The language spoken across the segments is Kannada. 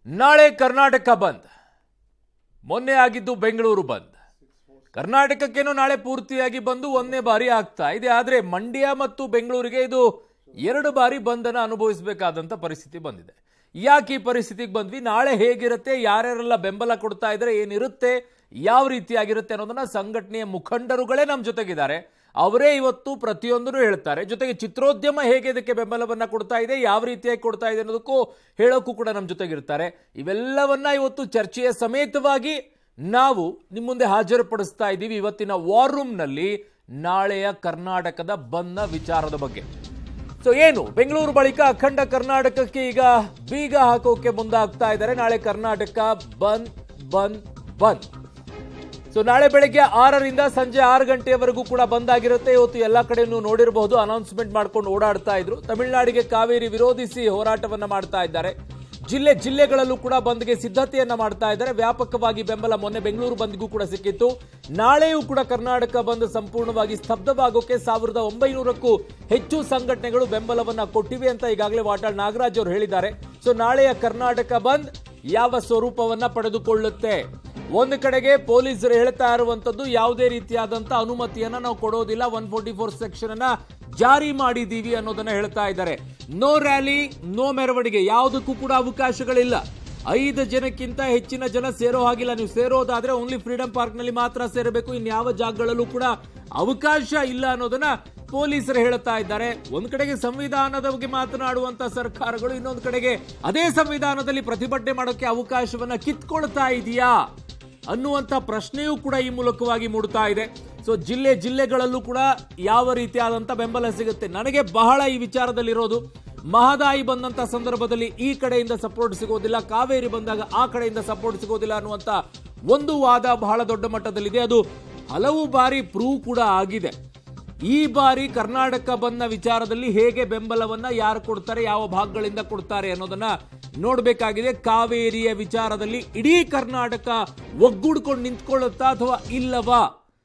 ನಾಳೆ ಕರ್ನಾಟಕ ಬಂದ್ ಮೊನ್ನೆ ಆಗಿದ್ದು ಬೆಂಗಳೂರು ಬಂದ್ ಕರ್ನಾಟಕಕ್ಕೇನೋ ನಾಳೆ ಪೂರ್ತಿಯಾಗಿ ಬಂದು ಒಂದನೇ ಬಾರಿ ಆಗ್ತಾ ಇದೆ ಆದ್ರೆ ಮಂಡ್ಯ ಮತ್ತು ಬೆಂಗಳೂರಿಗೆ ಇದು ಎರಡು ಬಾರಿ ಬಂದನ ಅನುಭವಿಸಬೇಕಾದಂತ ಪರಿಸ್ಥಿತಿ ಬಂದಿದೆ ಯಾಕೆ ಈ ಪರಿಸ್ಥಿತಿಗೆ ಬಂದ್ವಿ ನಾಳೆ ಹೇಗಿರುತ್ತೆ ಯಾರ್ಯಾರೆಲ್ಲ ಬೆಂಬಲ ಕೊಡ್ತಾ ಇದ್ರೆ ಏನಿರುತ್ತೆ ಯಾವ ರೀತಿಯಾಗಿರುತ್ತೆ ಅನ್ನೋದನ್ನ ಸಂಘಟನೆಯ ಮುಖಂಡರುಗಳೇ ನಮ್ಮ ಜೊತೆಗಿದ್ದಾರೆ ಅವರೇ ಇವತ್ತು ಪ್ರತಿಯೊಂದನ್ನು ಹೇಳ್ತಾರೆ ಜೊತೆಗೆ ಚಿತ್ರೋದ್ಯಮ ಹೇಗೆ ಇದಕ್ಕೆ ಬೆಂಬಲವನ್ನ ಕೊಡ್ತಾ ಇದೆ ಯಾವ ರೀತಿಯಾಗಿ ಕೊಡ್ತಾ ಇದೆ ಅನ್ನೋದಕ್ಕೂ ಹೇಳೋಕ್ಕೂ ಕೂಡ ನಮ್ಮ ಜೊತೆಗಿರ್ತಾರೆ ಇವೆಲ್ಲವನ್ನ ಇವತ್ತು ಚರ್ಚೆಯ ಸಮೇತವಾಗಿ ನಾವು ನಿಮ್ಮ ಮುಂದೆ ಹಾಜರುಪಡಿಸ್ತಾ ಇದ್ದೀವಿ ಇವತ್ತಿನ ವಾರ್ ರೂಮ್ನಲ್ಲಿ ನಾಳೆಯ ಕರ್ನಾಟಕದ ಬಂದ ವಿಚಾರದ ಬಗ್ಗೆ ಸೊ ಏನು ಬೆಂಗಳೂರು ಬಳಿಕ ಅಖಂಡ ಕರ್ನಾಟಕಕ್ಕೆ ಈಗ ಬೀಗ ಹಾಕೋಕೆ ಮುಂದಾಗ್ತಾ ಇದ್ದಾರೆ ನಾಳೆ ಕರ್ನಾಟಕ ಬಂದ್ ಬಂದ್ ಬಂದ್ ಸೊ ನಾಳೆ ಬೆಳಗ್ಗೆ ಆರರಿಂದ ಸಂಜೆ ಆರು ಗಂಟೆಯವರೆಗೂ ಕೂಡ ಬಂದ್ ಆಗಿರುತ್ತೆ ಇವತ್ತು ಎಲ್ಲ ಕಡೆ ನೀವು ನೋಡಿರಬಹುದು ಅನೌನ್ಸ್ಮೆಂಟ್ ಮಾಡ್ಕೊಂಡು ಓಡಾಡ್ತಾ ಇದ್ರು ತಮಿಳುನಾಡಿಗೆ ಕಾವೇರಿ ವಿರೋಧಿಸಿ ಹೋರಾಟವನ್ನ ಮಾಡ್ತಾ ಇದ್ದಾರೆ ಜಿಲ್ಲೆ ಜಿಲ್ಲೆಗಳಲ್ಲೂ ಕೂಡ ಬಂದ್ಗೆ ಸಿದ್ಧತೆಯನ್ನ ಮಾಡ್ತಾ ಇದ್ದಾರೆ ವ್ಯಾಪಕವಾಗಿ ಬೆಂಬಲ ಮೊನ್ನೆ ಬೆಂಗಳೂರು ಬಂದ್ಗೂ ಕೂಡ ಸಿಕ್ಕಿತ್ತು ನಾಳೆಯೂ ಕೂಡ ಕರ್ನಾಟಕ ಬಂದ್ ಸಂಪೂರ್ಣವಾಗಿ ಸ್ತಬ್ಧವಾಗೋಕೆ ಸಾವಿರದ ಒಂಬೈನೂರಕ್ಕೂ ಹೆಚ್ಚು ಸಂಘಟನೆಗಳು ಬೆಂಬಲವನ್ನ ಕೊಟ್ಟಿವೆ ಅಂತ ಈಗಾಗಲೇ ವಾಟಾಳ್ ನಾಗರಾಜ್ ಅವರು ಹೇಳಿದ್ದಾರೆ ಸೊ ನಾಳೆಯ ಕರ್ನಾಟಕ ಬಂದ್ ಯಾವ ಸ್ವರೂಪವನ್ನ ಪಡೆದುಕೊಳ್ಳುತ್ತೆ ಒಂದು ಕಡೆಗೆ ಪೊಲೀಸರು ಹೇಳ್ತಾ ಇರುವಂತದ್ದು ಯಾವುದೇ ರೀತಿಯಾದಂತ ಅನುಮತಿಯನ್ನ ನಾವು ಕೊಡೋದಿಲ್ಲ ಒನ್ ಫೋರ್ಟಿ ಫೋರ್ ಸೆಕ್ಷನ್ ಅನ್ನ ಜಾರಿ ಮಾಡಿದೀವಿ ಅನ್ನೋದನ್ನ ಹೇಳ್ತಾ ಇದ್ದಾರೆ ನೋ ರ್ಯಾಲಿ ನೋ ಮೆರವಣಿಗೆ ಯಾವುದಕ್ಕೂ ಕೂಡ ಅವಕಾಶಗಳಿಲ್ಲ ಐದು ಜನಕ್ಕಿಂತ ಹೆಚ್ಚಿನ ಜನ ಸೇರೋ ಹಾಗಿಲ್ಲ ನೀವು ಸೇರೋದಾದ್ರೆ ಓನ್ಲಿ ಫ್ರೀಡಂ ಪಾರ್ಕ್ ನಲ್ಲಿ ಮಾತ್ರ ಸೇರಬೇಕು ಇನ್ಯಾವ ಜಾಗಗಳಲ್ಲೂ ಕೂಡ ಅವಕಾಶ ಇಲ್ಲ ಅನ್ನೋದನ್ನ ಪೊಲೀಸರು ಹೇಳ್ತಾ ಇದ್ದಾರೆ ಒಂದ್ ಕಡೆಗೆ ಸಂವಿಧಾನದ ಬಗ್ಗೆ ಮಾತನಾಡುವಂತ ಸರ್ಕಾರಗಳು ಇನ್ನೊಂದು ಕಡೆಗೆ ಅದೇ ಸಂವಿಧಾನದಲ್ಲಿ ಪ್ರತಿಭಟನೆ ಮಾಡೋಕೆ ಅವಕಾಶವನ್ನ ಕಿತ್ಕೊಳ್ತಾ ಇದೆಯಾ ಅನ್ನುವಂಥ ಪ್ರಶ್ನೆಯೂ ಕೂಡ ಈ ಮೂಲಕವಾಗಿ ಮೂಡ್ತಾ ಇದೆ ಸೊ ಜಿಲ್ಲೆ ಜಿಲ್ಲೆಗಳಲ್ಲೂ ಕೂಡ ಯಾವ ರೀತಿಯಾದಂಥ ಬೆಂಬಲ ಸಿಗುತ್ತೆ ನನಗೆ ಬಹಳ ಈ ವಿಚಾರದಲ್ಲಿರೋದು ಮಹದಾಯಿ ಬಂದಂತ ಸಂದರ್ಭದಲ್ಲಿ ಈ ಕಡೆಯಿಂದ ಸಪೋರ್ಟ್ ಸಿಗೋದಿಲ್ಲ ಕಾವೇರಿ ಬಂದಾಗ ಆ ಕಡೆಯಿಂದ ಸಪೋರ್ಟ್ ಸಿಗೋದಿಲ್ಲ ಅನ್ನುವಂಥ ಒಂದು ವಾದ ಬಹಳ ದೊಡ್ಡ ಮಟ್ಟದಲ್ಲಿದೆ ಅದು ಹಲವು ಬಾರಿ ಪ್ರೂವ್ ಕೂಡ ಆಗಿದೆ ಈ ಬಾರಿ ಕರ್ನಾಟಕ ಬಂದ ವಿಚಾರದಲ್ಲಿ ಹೇಗೆ ಬೆಂಬಲವನ್ನ ಯಾರು ಕೊಡ್ತಾರೆ ಯಾವ ಭಾಗಗಳಿಂದ ಕೊಡ್ತಾರೆ ಅನ್ನೋದನ್ನ ನೋಡಬೇಕಾಗಿದೆ ಕಾವೇರಿಯ ವಿಚಾರದಲ್ಲಿ ಇಡೀ ಕರ್ನಾಟಕ ಒಗ್ಗೂಡ್ಕೊಂಡು ನಿಂತ್ಕೊಳ್ಳುತ್ತಾ ಅಥವಾ ಇಲ್ಲವಾ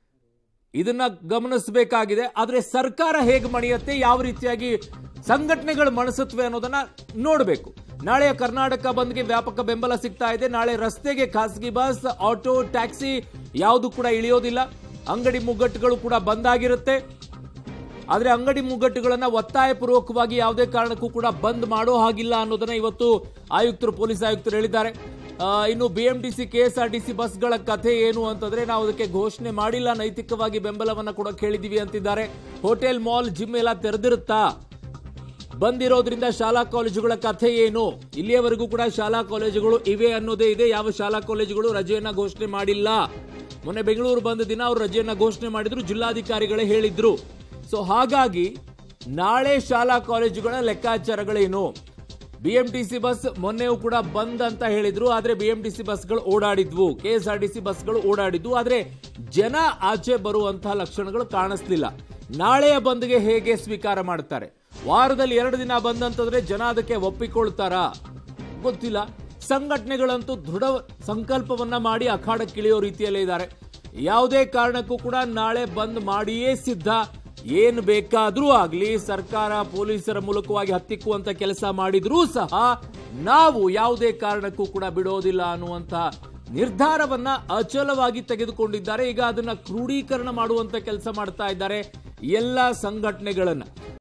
ಇದನ್ನ ಗಮನಿಸಬೇಕಾಗಿದೆ ಆದ್ರೆ ಸರ್ಕಾರ ಹೇಗೆ ಮಣಿಯುತ್ತೆ ಯಾವ ರೀತಿಯಾಗಿ ಸಂಘಟನೆಗಳು ಮಣಿಸುತ್ತವೆ ಅನ್ನೋದನ್ನ ನೋಡಬೇಕು ನಾಳೆಯ ಕರ್ನಾಟಕ ಬಂದ್ಗೆ ವ್ಯಾಪಕ ಬೆಂಬಲ ಸಿಗ್ತಾ ಇದೆ ನಾಳೆ ರಸ್ತೆಗೆ ಖಾಸಗಿ ಬಸ್ ಆಟೋ ಟ್ಯಾಕ್ಸಿ ಯಾವುದು ಕೂಡ ಇಳಿಯೋದಿಲ್ಲ ಅಂಗಡಿ ಮುಗ್ಗಟ್ಟುಗಳು ಕೂಡ ಬಂದಾಗಿರುತ್ತೆ ಆದ್ರೆ ಅಂಗಡಿ ಮುಗ್ಗಟ್ಟುಗಳನ್ನ ಒತ್ತಾಯ ಪೂರ್ವಕವಾಗಿ ಯಾವುದೇ ಕಾರಣಕ್ಕೂ ಕೂಡ ಬಂದ್ ಮಾಡೋ ಹಾಗಿಲ್ಲ ಅನ್ನೋದನ್ನ ಇವತ್ತು ಆಯುಕ್ತರು ಪೊಲೀಸ್ ಆಯುಕ್ತರು ಹೇಳಿದ್ದಾರೆ ಆ, ಇನ್ನು ಬಿಎಂಟಿಸಿ ಕೆಎಸ್ಆರ್ಟಿಸಿ ಬಸ್ಗಳ ಕಥೆ ಏನು ಅಂತಂದ್ರೆ ನಾವು ಅದಕ್ಕೆ ಘೋಷಣೆ ಮಾಡಿಲ್ಲ ನೈತಿಕವಾಗಿ ಬೆಂಬಲವನ್ನ ಕೊಡಕ್ಕೆ ಹೇಳಿದೀವಿ ಅಂತಿದ್ದಾರೆ ಹೋಟೆಲ್ ಮಾಲ್ ಜಿಮ್ ಎಲ್ಲ ತೆರೆದಿರುತ್ತಾ ಬಂದಿರೋದ್ರಿಂದ ಶಾಲಾ ಕಾಲೇಜುಗಳ ಕಥೆ ಏನು ಇಲ್ಲಿಯವರೆಗೂ ಕೂಡ ಶಾಲಾ ಕಾಲೇಜುಗಳು ಇವೆ ಅನ್ನೋದೇ ಇದೆ ಯಾವ ಶಾಲಾ ಕಾಲೇಜುಗಳು ರಜೆಯನ್ನ ಘೋಷಣೆ ಮಾಡಿಲ್ಲ ಮೊನ್ನೆ ಬೆಂಗಳೂರು ಬಂದ ದಿನ ಅವರು ರಜೆಯನ್ನ ಘೋಷಣೆ ಮಾಡಿದ್ರು ಜಿಲ್ಲಾಧಿಕಾರಿಗಳೇ ಹೇಳಿದ್ರು ಸೊ ಹಾಗಾಗಿ ನಾಳೆ ಶಾಲಾ ಕಾಲೇಜುಗಳ ಲೆಕ್ಕಾಚಾರಗಳೇನು ಬಿಎಂಟಿಸಿ ಬಸ್ ಮೊನ್ನೆಯೂ ಕೂಡ ಬಂದ್ ಅಂತ ಹೇಳಿದ್ರು ಆದ್ರೆ ಬಿಎಂಟಿಸಿ ಬಸ್ಗಳು ಓಡಾಡಿದ್ವು ಕೆಎಸ್ಆರ್ಟಿಸಿ ಬಸ್ಗಳು ಓಡಾಡಿದ್ವು ಆದ್ರೆ ಜನ ಆಚೆ ಬರುವಂತಹ ಲಕ್ಷಣಗಳು ಕಾಣಿಸ್ಲಿಲ್ಲ ನಾಳೆಯ ಬಂದ್ಗೆ ಹೇಗೆ ಸ್ವೀಕಾರ ಮಾಡ್ತಾರೆ ವಾರದಲ್ಲಿ ಎರಡು ದಿನ ಬಂದಂತಂದ್ರೆ ಜನ ಅದಕ್ಕೆ ಒಪ್ಪಿಕೊಳ್ತಾರಾ ಗೊತ್ತಿಲ್ಲ ಸಂಘಟನೆಗಳಂತೂ ದೃಢ ಸಂಕಲ್ಪವನ್ನ ಮಾಡಿ ಅಖಾಡಕ್ಕಿಳಿಯೋ ರೀತಿಯಲ್ಲೇ ಇದ್ದಾರೆ ಯಾವುದೇ ಕಾರಣಕ್ಕೂ ಕೂಡ ನಾಳೆ ಬಂದ್ ಮಾಡಿಯೇ ಸಿದ್ಧ ಏನ್ ಬೇಕಾದ್ರೂ ಆಗ್ಲಿ ಸರ್ಕಾರ ಪೊಲೀಸರ ಮೂಲಕವಾಗಿ ಹತ್ತಿಕ್ಕುವಂತ ಕೆಲಸ ಮಾಡಿದ್ರೂ ಸಹ ನಾವು ಯಾವುದೇ ಕಾರಣಕ್ಕೂ ಕೂಡ ಬಿಡೋದಿಲ್ಲ ಅನ್ನುವಂತ ನಿರ್ಧಾರವನ್ನ ಅಚಲವಾಗಿ ತೆಗೆದುಕೊಂಡಿದ್ದಾರೆ ಈಗ ಅದನ್ನ ಕ್ರೋಢೀಕರಣ ಮಾಡುವಂತ ಕೆಲಸ ಮಾಡ್ತಾ ಇದ್ದಾರೆ ಎಲ್ಲ ಸಂಘಟನೆಗಳನ್ನ